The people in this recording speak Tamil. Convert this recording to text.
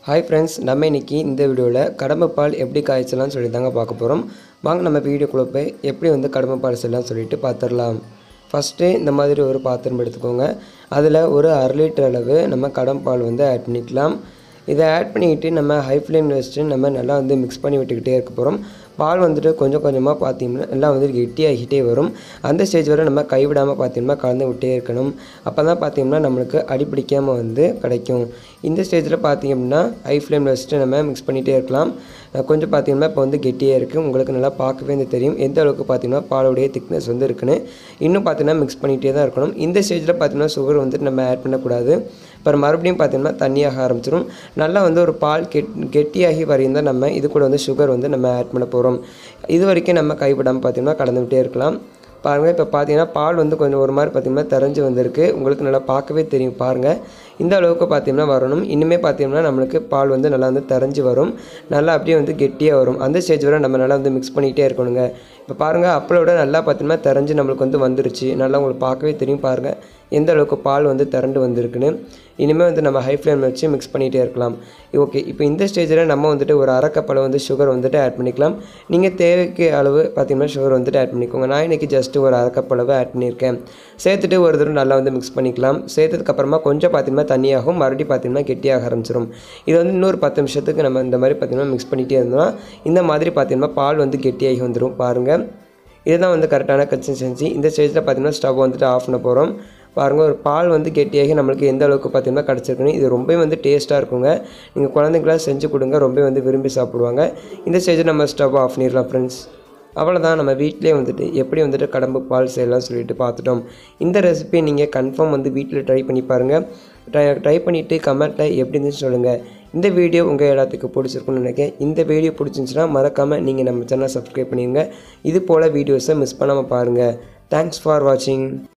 ஹாய் ஃப்ரெண்ட்ஸ் நம்ம இன்னைக்கு இந்த வீடியோவில் கடமை பால் எப்படி காய்ச்சலாம்னு சொல்லி தாங்க பார்க்க போகிறோம் வாங்க நம்ம வீடியோக்குள்ளே போய் எப்படி வந்து கடமை பால் செய்யலாம் சொல்லிட்டு பார்த்துடலாம் ஃபஸ்ட்டு இந்த மாதிரி ஒரு பாத்திரம் எடுத்துக்கோங்க அதில் ஒரு அரை லிட்டர் அளவு நம்ம கடமை பால் வந்து ஆட் பண்ணிக்கலாம் இதை ஆட் பண்ணிக்கிட்டு நம்ம ஹை ஃப்ளேமில் வச்சுட்டு நம்ம நல்லா வந்து மிக்ஸ் பண்ணி விட்டுக்கிட்டே இருக்க போகிறோம் பால் வந்துட்டு கொஞ்சம் கொஞ்சமாக பார்த்தீங்கன்னா நல்லா வந்து கெட்டியாகிட்டே வரும் அந்த ஸ்டேஜ் வரை நம்ம கைவிடாமல் பார்த்தீங்கன்னா கலந்து விட்டே இருக்கணும் அப்போ தான் பார்த்தீங்கன்னா நம்மளுக்கு அடிப்பிடிக்காமல் வந்து கிடைக்கும் இந்த ஸ்டேஜில் பார்த்தீங்க அப்படின்னா ஹை ஃப்ளேமில் வச்சுட்டு நம்ம மிக்ஸ் பண்ணிகிட்டே இருக்கலாம் அஹ் கொஞ்சம் பார்த்தீங்கன்னா இப்போ வந்து கெட்டியாக இருக்குது உங்களுக்கு நல்லா பார்க்கவே வந்து தெரியும் எந்த அளவுக்கு பார்த்தீங்கன்னா பாலுடைய திக்னஸ் வந்து இருக்குன்னு இன்னும் பார்த்தீங்கன்னா மிக்ஸ் பண்ணிகிட்டே தான் இருக்கணும் இந்த ஸ்டேஜில் பார்த்தீங்கன்னா சுகர் வந்துட்டு நம்ம ஆட் பண்ணக்கூடாது அப்புறம் மறுபடியும் பார்த்தீங்கன்னா தண்ணியாக ஆரம்பிச்சிடும் நல்லா வந்து ஒரு பால் கெட் கெட்டியாகி வரையும் தான் நம்ம இது கூட வந்து சுகர் வந்து நம்ம ஆட் பண்ண போகிறோம் இது வரைக்கும் நம்ம கைவிடாமல் பார்த்தீங்கன்னா கலந்துக்கிட்டே இருக்கலாம் பாருங்கள் இப்போ பார்த்தீங்கன்னா பால் வந்து கொஞ்சம் ஒரு மாதிரி பார்த்தீங்கன்னா தெரிஞ்சு வந்திருக்கு உங்களுக்கு நல்லா பார்க்கவே தெரியும் பாருங்கள் இந்த அளவுக்கு பார்த்தீங்கன்னா வரணும் இனிமேல் பார்த்தீங்கன்னா நம்மளுக்கு பால் வந்து நல்லா வந்து தெரிஞ்சு வரும் நல்லா அப்படியே வந்து கெட்டியாக வரும் அந்த ஸ்டேஜ் வரை நம்ம நல்லா வந்து மிக்ஸ் பண்ணிக்கிட்டே இருக்கணுங்க இப்போ பாருங்கள் அப்பளோட நல்லா பார்த்தீங்கன்னா தெரிஞ்சு நம்மளுக்கு வந்து வந்துருச்சு நல்லா உங்களுக்கு பார்க்கவே தெரியும் பாருங்கள் எந்த அளவுக்கு பால் வந்து திரண்டு வந்திருக்குன்னு இனிமேல் வந்து நம்ம ஹை ஃப்ளேமில் வச்சு மிக்ஸ் பண்ணிகிட்டே இருக்கலாம் ஓகே இப்போ இந்த ஸ்டேஜில் நம்ம வந்துட்டு ஒரு அரை கப் அளவு வந்து சுகர் வந்துட்டு ஆட் பண்ணிக்கலாம் நீங்கள் தேவைக்கு அளவு பார்த்தீங்கன்னா சுகர் வந்துட்டு ஆட் பண்ணிக்கோங்க நான் இன்றைக்கி ஜஸ்ட்டு ஒரு அரை கப் அளவு ஆட் பண்ணியிருக்கேன் சேர்த்துட்டு ஒரு தடவை நல்லா வந்து மிக்ஸ் பண்ணிக்கலாம் சேர்த்ததுக்கப்புறமா கொஞ்சம் பார்த்தீங்கன்னா தண்ணியாகும் மறுபடியும் பார்த்தீங்கன்னா கெட்டியாக ஆரம்பிச்சிடும் இது வந்து இன்னொரு பத்து நிமிஷத்துக்கு நம்ம இந்த மாதிரி பார்த்தீங்கன்னா மிக்ஸ் பண்ணிகிட்டே இருந்தோம்னா இந்த மாதிரி பார்த்தீங்கன்னா பால் வந்து கெட்டியாகி வந்துடும் பாருங்கள் இதுதான் வந்து கரெக்டான கன்சிஸ்டன்சி இந்த ஸ்டேஜில் பார்த்தீங்கன்னா ஸ்டவ் வந்துட்டு ஆஃப் பண்ண போகிறோம் பாருங்கள் ஒரு பால் வந்து கெட்டியாகி நம்மளுக்கு எந்த அளவுக்கு பார்த்தீங்கன்னா கிடச்சிருக்குன்னு இது ரொம்பவே வந்து டேஸ்ட்டாக இருக்குங்க நீங்கள் குழந்தைங்களாம் செஞ்சு கொடுங்க ரொம்ப வந்து விரும்பி சாப்பிடுவாங்க இந்த ஸ்டேஜில் நம்ம ஸ்டவ் ஆஃப் பண்ணிடலாம் ஃப்ரெண்ட்ஸ் அவ்வளோதான் நம்ம வீட்டிலே வந்துட்டு எப்படி வந்துட்டு கடம்பு பால் செய்யலாம் சொல்லிட்டு பார்த்துட்டோம் இந்த ரெசிபி நீங்கள் கன்ஃபார்ம் வந்து வீட்டில் ட்ரை பண்ணி பாருங்கள் ட்ரை ட்ரை பண்ணிவிட்டு கமெண்ட்டில் எப்படி இருந்துச்சு சொல்லுங்கள் இந்த வீடியோ உங்கள் எல்லாத்துக்கும் பிடிச்சிருக்குன்னு நினைக்கிறேன் இந்த வீடியோ பிடிச்சிருந்துச்சுன்னா மறக்காமல் நீங்கள் நம்ம சேனலை சப்ஸ்கிரைப் பண்ணிடுங்க இது போல் வீடியோஸை மிஸ் பண்ணாமல் பாருங்கள் தேங்க்ஸ் ஃபார் வாட்சிங்